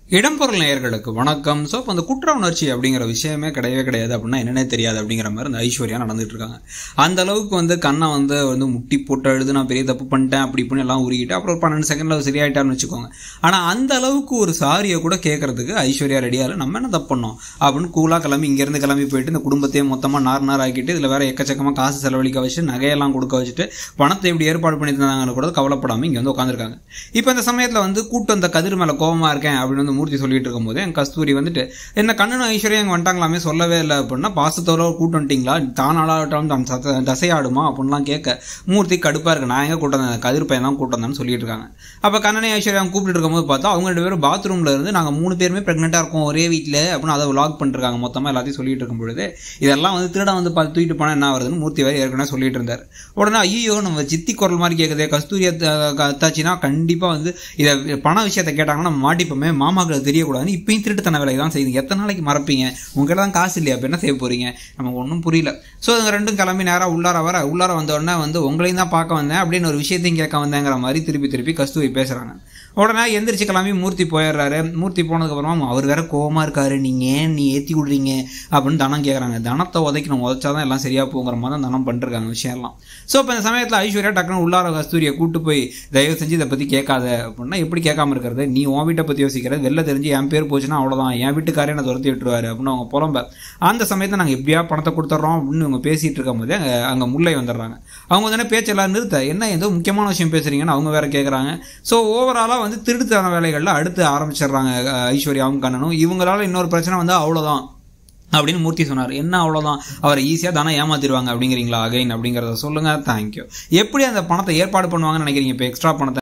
இடம்பொருள் நேயர்களுக்கு வணக்கம் ஸோ இப்போ அந்த குற்ற உணர்ச்சி அப்படிங்கிற விஷயமே கிடையவே கிடையாது அப்படின்னா என்னன்னே தெரியாது அப்படிங்கிற மாதிரி அந்த ஐஸ்வர்யா நடந்துட்டு இருக்காங்க அந்த அளவுக்கு வந்து கண்ணை வந்து வந்து முட்டி போட்டு அழுது நான் பெரிய தப்பு பண்ணிட்டேன் அப்படி இப்படின்னு எல்லாம் உருகிட்டு அப்புறம் ஒரு பன்னெண்டு செகண்ட்ல சரியாயிட்டான்னு வச்சுக்கோங்க ஆனால் அந்த அளவுக்கு ஒரு சாரியை கூட கேட்கறதுக்கு ஐஸ்வர்யா ரெடியாக இல்லை நம்ம என்ன தப்பு பண்ணோம் அப்படின்னு கூலாக கிளம்பி இங்கேருந்து கிளம்பி போயிட்டு இந்த குடும்பத்தையே மொத்தமாக நார் நார் ஆக்கிட்டு இதில் வேற எக்கச்சக்கமாக காசு செலவழிக்க வச்சு நகையெல்லாம் கொடுக்க வச்சுட்டு பணத்தை எப்படி ஏற்பாடு பண்ணி தந்தாங்கன்னு கூட கவலைப்படாமல் இங்கே வந்து உட்காந்துருக்காங்க இப்போ இந்த சமயத்தில் வந்து கூட்டம் அந்த கதிர் மேலே கோவமாக இருக்கேன் அப்படின்னு வந்து மூர்த்தி சொல்லிட்டு இருக்கும்போது என் கஸ்தூரி வந்துட்டு என்ன கண்ணனும் ஐஸ்வர்யா இங்கே வந்துட்டாங்களாமே சொல்லவே இல்லை அப்படின்னா பாசத்தோட கூட்டம் வந்துட்டீங்களா தான் ஆளாகட்டும் தான் சத்த- தசையாடுமா அப்படின்லாம் கேட்க மூர்த்தி கடுப்பாக இருக்கு நான் எங்கே கூட்டம் தான் கதிர் பையன் தான் கூட்டம் தான் சொல்லிட்டு இருக்காங்க அப்போ கண்ணனை ஐஸ்வர்யா கூப்பிட்டு இருக்கும்போது பார்த்தா அவங்க ரெண்டு பேரும் பாத்ரூமில் இருந்து நாங்கள் மூணு பேருமே ப்ரெக்னெண்ட்டாக இருக்கோம் ஒரே வீட்டில் அப்படின்னு அதை vlog பண்ணிருக்காங்க மொத்தமாக எல்லாத்தையும் சொல்லிட்டு இருக்கும் பொழுது இதெல்லாம் வந்து திருட வந்து பார்த்து தூக்கிட்டு போனால் என்ன வருதுன்னு மூர்த்தி வேறு ஏற்கனவே சொல்லிட்டு இருந்தார் உடனே ஐயோ நம்ம சித்தி குரல் மாதிரி கேட்குதே கஸ்தூரி அத்த- அத்தாச்சினா கண்டிப்பாக வந்து இதை பண விஷயத்தை கேட்டாங்கன்னா நம்ம மாட்டிப்போமே மாமாக்களுக்கு தெரியக்கூடாதுன்னு இப்பயும் திருட்டுத்தன வேலையை தான் செய்யுது எத்தனை நாளைக்கு மறப்பீங்க உங்ககிட்ட தான் காசு இல்லையா அப்போ என்ன செய்ய போறீங்க நமக்கு ஒன்றும் புரியல ஸோ இவங்க ரெண்டும் கிளம்பி நேராக உள்ளார வர உள்ளார வந்த உடனே வந்து உங்களையும் தான் பார்க்க வந்தேன் அப்படின்னு ஒரு விஷயத்தையும் கேட்க வந்தேங்கிற மாதிரி திருப்பி திருப்பி கஸ்தூரி பேசுகிறாங்க உடனே எந்திரிச்சு கிளம்பி மூர்த்தி போயிடுறாரு மூர்த்தி போனதுக்கப்புறமா அவர் வேற கோவமா இருக்காரு நீங்க ஏன் நீ ஏற்றி விடுறீங்க அப்படின்னு தனம் கேட்குறாங்க தனத்தை உதைக்கணும் உதைச்சாதான் எல்லாம் சரியா போங்கிற மாதிரி தான் தனம் பண்ணிருக்காங்க விஷயம் எல்லாம் ஸோ இப்போ இந்த சமயத்தில் ஐஸ்வர்யா டக்குனு உள்ளார கஸ்தூரியை கூட்டு போய் தயவு செஞ்சு இதை பற்றி கேட்காத அப்படின்னா எப்படி கேட்காம இருக்கிறது நீ உன் வீட்டை பற்றி யோசிக்கிறது வெளில தெரிஞ்சு என் பேர் போச்சுன்னா அவ்வளோதான் என் வீட்டுக்காரே என்ன துரத்தி விட்டுருவாரு அப்படின்னு அவங்க புலம்ப அந்த சமயத்தில் நாங்கள் எப்படியா பணத்தை கொடுத்துட்றோம் அப்படின்னு இவங்க பேசிட்டு இருக்கும் போதே அங்கே அங்கே முல்லை வந்துடுறாங்க அவங்க வந்து பேச்செல்லாம் நிறுத்த என்ன ஏதோ முக்கியமான விஷயம் பேசுறீங்கன்னு அவங்க வேற கேட்குறாங்க ஸோ ஓவராலாக வந்து திருட்டுத்தன வேலைகளில் அடுத்து ஆரம்பிச்சிடுறாங்க அஹ், ஐஸ்வர்யாவும் கண்ணனும் இவங்களால இன்னொரு பிரச்சனை வந்து அவ்வளோதான் அப்படின்னு மூர்த்தி சொன்னார் என்ன அவ்வளோதான் அவரை ஈஸியாக தானே ஏமாத்திடுவாங்க அப்படிங்கிறீங்களா அகைன் அப்படிங்கிறத சொல்லுங்க தேங்க்யூ எப்படி அந்த பணத்தை ஏற்பாடு பண்ணுவாங்கன்னு நினைக்கிறீங்க இப்போ எக்ஸ்ட்ரா பணத்தை